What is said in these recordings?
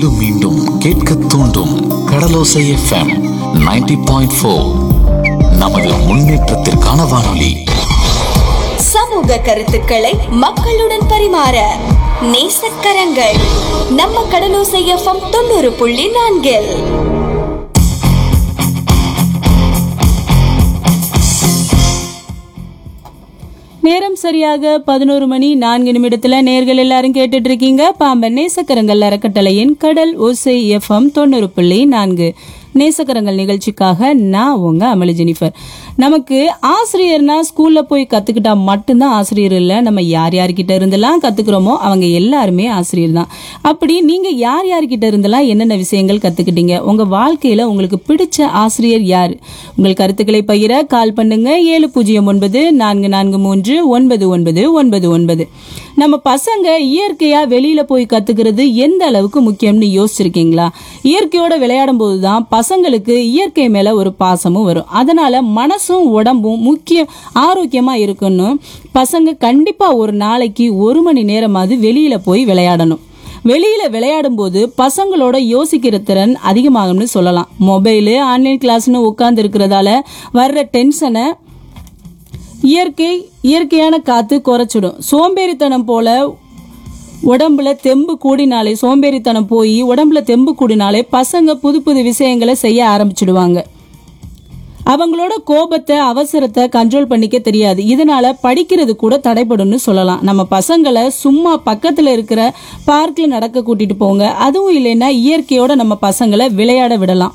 மீண்டும் மீண்டும் கேட்க தூண்டும் கடலோசை எஃப்எம் 90.4 பாயிண்ட் ஃபோர் நமது முன்னேற்றத்திற்கான வானொலி சமூக கருத்துக்களை மக்களுடன் பரிமாற நேசக்கரங்கள் நம்ம கடலோசை எஃப்எம் தொண்ணூறு புள்ளி நான்கில் நேரம் சரியாக பதினோரு மணி நான்கு நிமிடத்துல நேர்கள் எல்லாரும் கேட்டுட்டு இருக்கீங்க பாம்பன் நேசக்கரங்கள் அறக்கட்டளையின் கடல் ஓசை எஃப்எம் தொண்ணூறு புள்ளி நான்கு நேசக்கரங்கள் நிகழ்ச்சிக்காக நான் உங்க அமளி ஜெனிஃபர் நமக்கு ஆசிரியர்னா ஸ்கூல்ல போய் கத்துக்கிட்டா மட்டும்தான் ஆசிரியர் இல்ல நம்ம யார் யார்கிட்ட இருந்தெல்லாம் கத்துக்கிறோமோ அவங்க எல்லாருமே ஆசிரியர் தான் அப்படி நீங்க யார் யார்கிட்ட இருந்தெல்லாம் என்னென்ன விஷயங்கள் கத்துக்கிட்டீங்க உங்க வாழ்க்கையில உங்களுக்கு பிடிச்ச ஆசிரியர் யார் உங்கள் கருத்துக்களை பகிர கால் பண்ணுங்க ஏழு பூஜ்ஜியம் ஒன்பது நான்கு நான்கு மூன்று ஒன்பது ஒன்பது ஒன்பது ஒன்பது நம்ம பசங்க இயற்கையா வெளியில போய் கத்துக்கிறது எந்த அளவுக்கு முக்கியம்னு யோசிச்சிருக்கீங்களா இயற்கையோட விளையாடும் போதுதான் பசங்களுக்கு இயற்கை மேல ஒரு பாசமும் வரும் அதனால மனசும் உடம்பும் முக்கிய ஆரோக்கியமா இருக்கணும் பசங்க கண்டிப்பா ஒரு நாளைக்கு ஒரு மணி நேரமாவது வெளியில போய் விளையாடணும் வெளியில விளையாடும் போது பசங்களோட யோசிக்கிற திறன் அதிகமாகும்னு சொல்லலாம் மொபைலு ஆன்லைன் கிளாஸ்னு உட்கார்ந்து இருக்கிறதால வர்ற டென்ஷனை இயற்கை இயற்கையான காத்து குறைச்சிடும் சோம்பேறித்தனம் போல உடம்புல தெம்பு கூடினாலே சோம்பேறித்தனம் போய் உடம்புல தெம்பு கூடினாலே பசங்க புது புது விஷயங்களை செய்ய ஆரம்பிச்சிடுவாங்க அவங்களோட கோபத்தை அவசரத்தை கண்ட்ரோல் பண்ணிக்க தெரியாது இதனால படிக்கிறது கூட தடைப்படும்னு சொல்லலாம் நம்ம பசங்களை சும்மா பக்கத்துல இருக்கிற பார்க்ல நடக்க கூட்டிட்டு போங்க அதுவும் இல்லைன்னா இயற்கையோட நம்ம பசங்களை விளையாட விடலாம்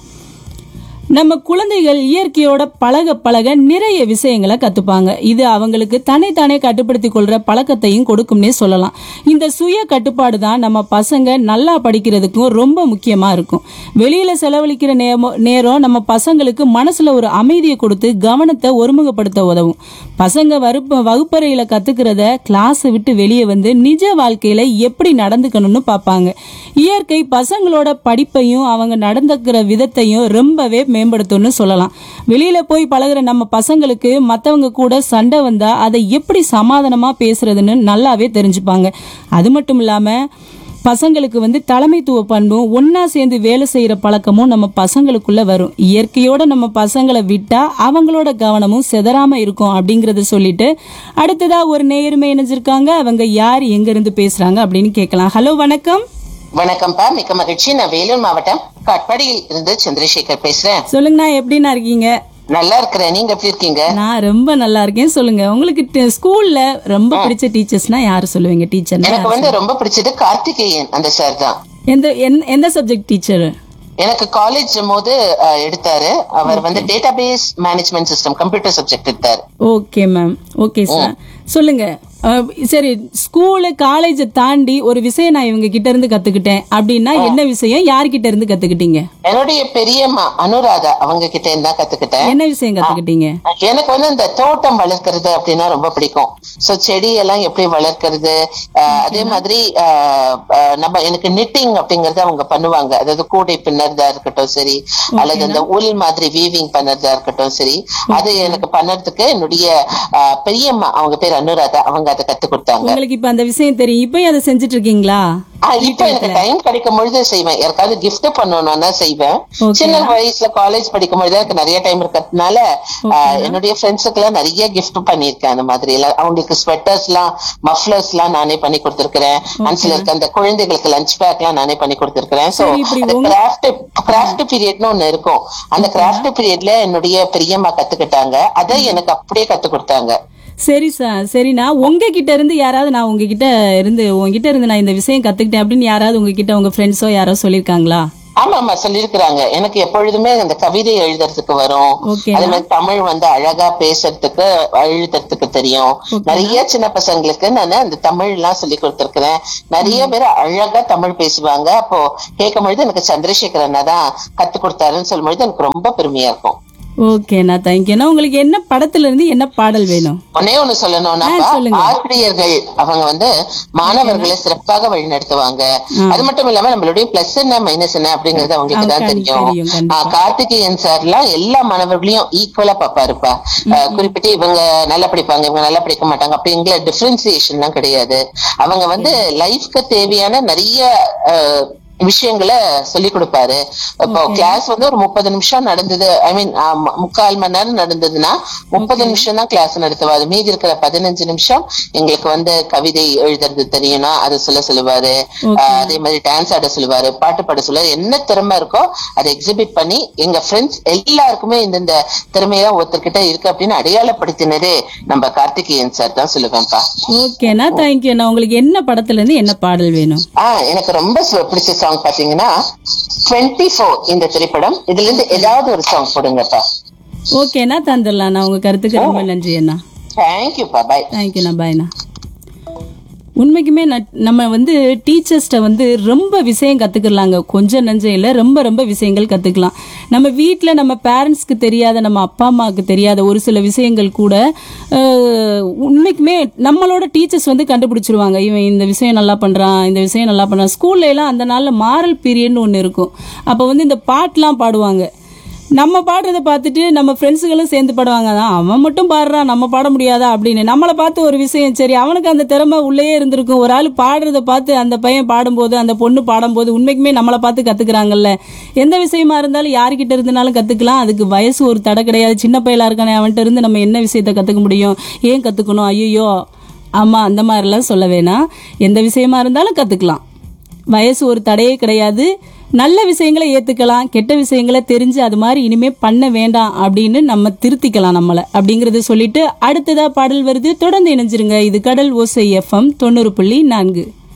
நம்ம குழந்தைகள் இயற்கையோட பழக பழக நிறைய விஷயங்களை கத்துப்பாங்க இது அவங்களுக்கு தன்னைத்தானே கட்டுப்படுத்திக் கொள்ற பழக்கத்தையும் கொடுக்கும்னே சொல்லலாம் இந்த சுய கட்டுப்பாடு தான் நம்ம பசங்க நல்லா படிக்கிறதுக்கும் ரொம்ப முக்கியமா இருக்கும் வெளியில செலவழிக்கிற நேமோ- நேரம் நம்ம பசங்களுக்கு மனசுல ஒரு அமைதியை கொடுத்து கவனத்தை ஒருமுகப்படுத்த உதவும் பசங்க வகுப்பு வகுப்பறையில கத்துக்கிறத கிளாஸ் விட்டு வெளியே வந்து நிஜ வாழ்க்கையில எப்படி நடந்துக்கணும்னு பார்ப்பாங்க இயற்கை பசங்களோட படிப்பையும் அவங்க நடந்துக்கிற விதத்தையும் ரொம்பவே மேம்படுத்தும்னு சொல்லலாம் வெளியில போய் பழகுற நம்ம பசங்களுக்கு மத்தவங்க கூட சண்டை வந்தா அதை எப்படி சமாதானமா பேசுறதுன்னு நல்லாவே தெரிஞ்சுப்பாங்க அது மட்டும் இல்லாம பசங்களுக்கு வந்து தலைமைத்துவ பண்பும் ஒண்ணா சேர்ந்து வேலை செய்யற பழக்கமும் நம்ம பசங்களுக்குள்ள வரும் இயற்கையோட நம்ம பசங்களை விட்டா அவங்களோட கவனமும் செதறாம இருக்கும் அப்படிங்கறத சொல்லிட்டு அடுத்ததா ஒரு நேயருமே இணைஞ்சிருக்காங்க அவங்க யார் எங்க இருந்து பேசுறாங்க அப்படின்னு கேட்கலாம் ஹலோ வணக்கம் வணக்கம்ப்பா மிக்க மகிழ்ச்சி நான் வேலூர் மாவட்டம் காட்பாடியில் இருந்து சந்திரசேகர் பேசுறேன் சொல்லுங்கண்ணா எப்படிண்ணா இருக்கீங்க நல்லா இருக்கிறேன் நீங்க எப்படி இருக்கீங்க நான் ரொம்ப நல்லா இருக்கேன் சொல்லுங்க உங்களுக்கு ட- ஸ்கூல்ல ரொம்ப பிடிச்ச டீச்சர்ஸ்னா யாரு சொல்லுவீங்க டீச்சர்னா எனக்கு வந்து ரொம்ப பிடிச்சது கார்த்திகேயன் அந்த சார் தான் எந்த எந்த- எந்த சப்ஜெக்ட் டீச்சர் எனக்கு காலேஜ் போது அஹ், எடுத்தாரு அவர் வந்து database management system computer subject எடுத்தாரு ஓகே மேம் ஓகே சார் சொல்லுங்க அஹ், சரி ஸ்கூலு காலேஜை தாண்டி ஒரு விஷயம் நான் இவங்க கிட்ட இருந்து கத்துக்கிட்டேன் அப்படின்னா என்ன விஷயம் யார்கிட்ட இருந்து கத்துக்கிட்டீங்க என்னுடைய பெரியம்மா அனுராதா அவங்க கிட்ட இருந்தா கத்துக்கிட்டேன் என்ன விஷயம் கத்துக்கிட்டீங்க எனக்கு வந்து இந்த தோட்டம் வளர்க்கறது அப்படின்னா ரொம்ப பிடிக்கும் சோ செடி எல்லாம் எப்படி வளர்க்கறது அஹ், அதே மாதிரி அஹ், அஹ், நம்ம எனக்கு நிட்டிங் அப்படிங்கறது அவங்க பண்ணுவாங்க அதாவது கூடை பின்னறதா இருக்கட்டும் சரி அல்லது அந்த உல் மாதிரி வீவிங் பண்ணறதா இருக்கட்டும் சரி அது எனக்கு பண்ணறதுக்கு என்னுடைய அஹ், பெரியம்மா அவங்க பேர் அனுராதா அவங்க அதை கத்து கொடுத்தாங்க உங்களுக்கு இப்ப அந்த விஷயம் தெரியும் இப்பயும் அதை செஞ்சுட்டு இருக்கீங்களா ஆஹ் இப்ப எனக்கு டைம் கிடைக்கும் பொழுது செய்வேன் யாருக்காவது gift பண்ணணும்னா செய்வேன் Okay. சின்ன வயசுல காலேஜ் படிக்கும் பொழுது எனக்கு நிறைய டைம் இருக்கிறதுனால ஆஹ் என்னுடைய ஃப்ரெண்ட்ஸுக்கு எல்லாம் நிறைய gift பண்ணிருக்கேன் அந்த மாதிரி எல்லாம் அவங்களுக்கு ஸ்வெட்டர்ஸ் எல்லாம் மஃப்லர்ஸ் எல்லாம் நானே பண்ணி கொடுத்திருக்கிறேன் அண்ட் சிலருக்கு அந்த குழந்தைகளுக்கு லஞ்ச் பேக் எல்லாம் நானே பண்ணி கொடுத்திருக்கிறேன் சோ சரி, இப்படி அந்த உங்க- கிராஃப்ட் கிராஃப்ட் பீரியட்னு ஒண்ணு இருக்கும் அந்த கிராஃப்ட் பீரியட்ல என்னுடைய பெரியம்மா கத்துக்கிட்டாங்க அதை எனக்கு அப்படியே கத்து கொடுத்தாங்க சரி சார் சரிண்ணா உங்ககிட்ட இருந்து யாராவது நான் உங்ககிட்ட இருந்து உங்ககிட்ட இருந்து நான் இந்த விஷயம் கத்துக்கிட்டேன் அப்படின்னு யாராவது உங்ககிட்ட உங்க ஃப்ரெண்ட்ஸோ யாரோ சொல்லியிருக்காங்களா ஆமா ஆமா சொல்லிருக்கிறாங்க எனக்கு எப்பொழுதுமே அந்த கவிதை எழுதுறதுக்கு வரும் Okay. அதே மாதிரி தமிழ் வந்து அழகா பேசுறதுக்கு எழுதுறதுக்கு தெரியும் நிறைய சின்ன பசங்களுக்கு நான் அந்த தமிழ் எல்லாம் சொல்லி கொடுத்திருக்கிறேன் நிறைய பேர் அழகா தமிழ் பேசுவாங்க அப்போ கேட்கும் பொழுது எனக்கு சந்திரசேகர் அண்ணா தான் கத்து கொடுத்தாருன்னு சொல்லும் பொழுது எனக்கு ரொம்ப பெருமையா இருக்கும் ஓகேண்ணா தேங்க்யூண்ணா உங்களுக்கு என்ன படத்துல இருந்து என்ன பாடல் வேணும் ஒன்னே ஒண்ணு சொல்லணும்னா ஆ, சொல்லுங்க. ஆசிரியர்கள் அவங்க வந்து மாணவர்களை சிறப்பாக வழிநடத்துவாங்க அது மட்டும் இல்லாம நம்மளுடைய பிளஸ் என்ன மைனஸ் என்ன அப்படிங்கறது அவங்களுக்கு தான் அவங்களுக்கு தெரியும் தெரியும், கண்டிப்பா. ஆ, கார்த்திகேயன் சார் எல்லாம் எல்லா மாணவர்களையும் ஈக்குவலா பாப்பாருப்பா ஆ, குறிப்பிட்டு இவங்க நல்லா படிப்பாங்க இவங்க நல்லா படிக்க மாட்டாங்க அப்படிங்கிற டிஃபரன்சியேஷன் எல்லாம் கிடையாது அவங்க வந்து லைஃப்க்கு தேவையான நிறைய விஷயங்களை சொல்லி கொடுப்பாரு இப்போ கிளாஸ் வந்து ஒரு முப்பது நிமிஷம் நடந்தது ஐ மீன் முக்கால் மணி நேரம் நடந்ததுன்னா முப்பது நிமிஷம் தான் கிளாஸ் நடத்துவாரு மீதி இருக்கிற பதினஞ்சு நிமிஷம் எங்களுக்கு வந்து கவிதை எழுதுறது தெரியணும் அதை சொல்ல சொல்லுவாரு ஆஹ் அதே மாதிரி டான்ஸ் ஆட சொல்லுவாரு பாட்டு பாட சொல்லுவாரு என்ன திறமை இருக்கோ அதை எக்ஸிபிட் பண்ணி எங்க ஃப்ரெண்ட்ஸ் எல்லாருக்குமே இந்த இந்த திறமையெல்லாம் ஒருத்தர்கிட்ட இருக்கு அப்படின்னு அடையாளப்படுத்தினதே நம்ம கார்த்திகேயன் சார் தான் சொல்லுவேன்ப்பா ஓகேண்ணா தேங்க்யூண்ணா உங்களுக்கு என்ன படத்துல இருந்து என்ன பாடல் வேணும் ஆஹ் எனக்கு ரொம்ப சு- பிடிச்ச சாங் பாத்தீங்கன்னா டுவெண்ட்டி ஃபோர் இந்த திரைப்படம் இதுல இருந்து ஏதாவது ஒரு சாங் போடுங்கப்பா ஓகேண்ணா தந்துடலாண்ணா உங்க கருத்துக்கு ரொம்ப நன்றி அண்ணா தேங்க்யூப்பா பாய் தேங்க்யூண்ணா பாய்ண்ணா உண்மைக்குமே நட்- நம்ம வந்து டீச்சர்ஸ்ட்ட வந்து ரொம்ப விஷயம் கத்துக்கலாங்க கொஞ்சம் நஞ்சம் இல்லை ரொம்ப ரொம்ப விஷயங்கள் கத்துக்கலாம் நம்ம வீட்டில் நம்ம பேரண்ட்ஸ்க்கு தெரியாத நம்ம அப்பா அம்மாவுக்கு தெரியாத ஒரு சில விஷயங்கள் கூட அஹ், உண்மைக்குமே நம்மளோட டீச்சர்ஸ் வந்து கண்டுபிடிச்சிருவாங்க இவன் இந்த விஷயம் நல்லா பண்றான் இந்த விஷயம் நல்லா பண்றான் ஸ்கூல்ல எல்லாம் அந்த நாள்ல மாரல் பீரியட்னு ஒன்று இருக்கும் அப்போ வந்து இந்த பாட்டுலாம் பாடுவாங்க நம்ம பாடுறத பார்த்துட்டு நம்ம ஃப்ரெண்ட்ஸுகளும் சேர்ந்து பாடுவாங்க "ஆ, அவன் மட்டும் பாடுறான் நம்ம பாட முடியாதா அப்படின்னு நம்மளை பார்த்து ஒரு விஷயம் சரி அவனுக்கு அந்த திறமை உள்ளே இருந்திருக்கும் ஒரு ஆள் பாடுறத பார்த்து அந்த பையன் பாடும்போது அந்த பொண்ணு பாடும்போது உண்மைக்குமே நம்மளை பார்த்து கத்துக்கிறாங்கல்ல எந்த விஷயமா இருந்தாலும் யார்கிட்ட இருந்தனாலும் கத்துக்கலாம் அதுக்கு வயசு ஒரு தடை கிடையாது சின்ன பையலா இருக்கானே அவன்கிட்ட இருந்து நம்ம என்ன விஷயத்த கத்துக்க முடியும் ஏன் கத்துக்கணும் ஐயோ ஆமா அந்த மாதிரிலாம் சொல்ல வேணாம் எந்த விஷயமா இருந்தாலும் கத்துக்கலாம் வயசு ஒரு தடையே கிடையாது நல்ல விஷயங்களை ஏத்துக்கலாம் கெட்ட விஷயங்களை தெரிஞ்சு அது மாதிரி இனிமே பண்ண வேண்டாம் அப்படின்னு நம்ம திருத்திக்கலாம் நம்மள அப்படிங்கறத சொல்லிட்டு அடுத்ததா பாடல் வருது தொடர்ந்து இணைஞ்சிருங்க இது கடல் ஓசை எஃப்எம் தொண்ணூறு புள்ளி நான்கு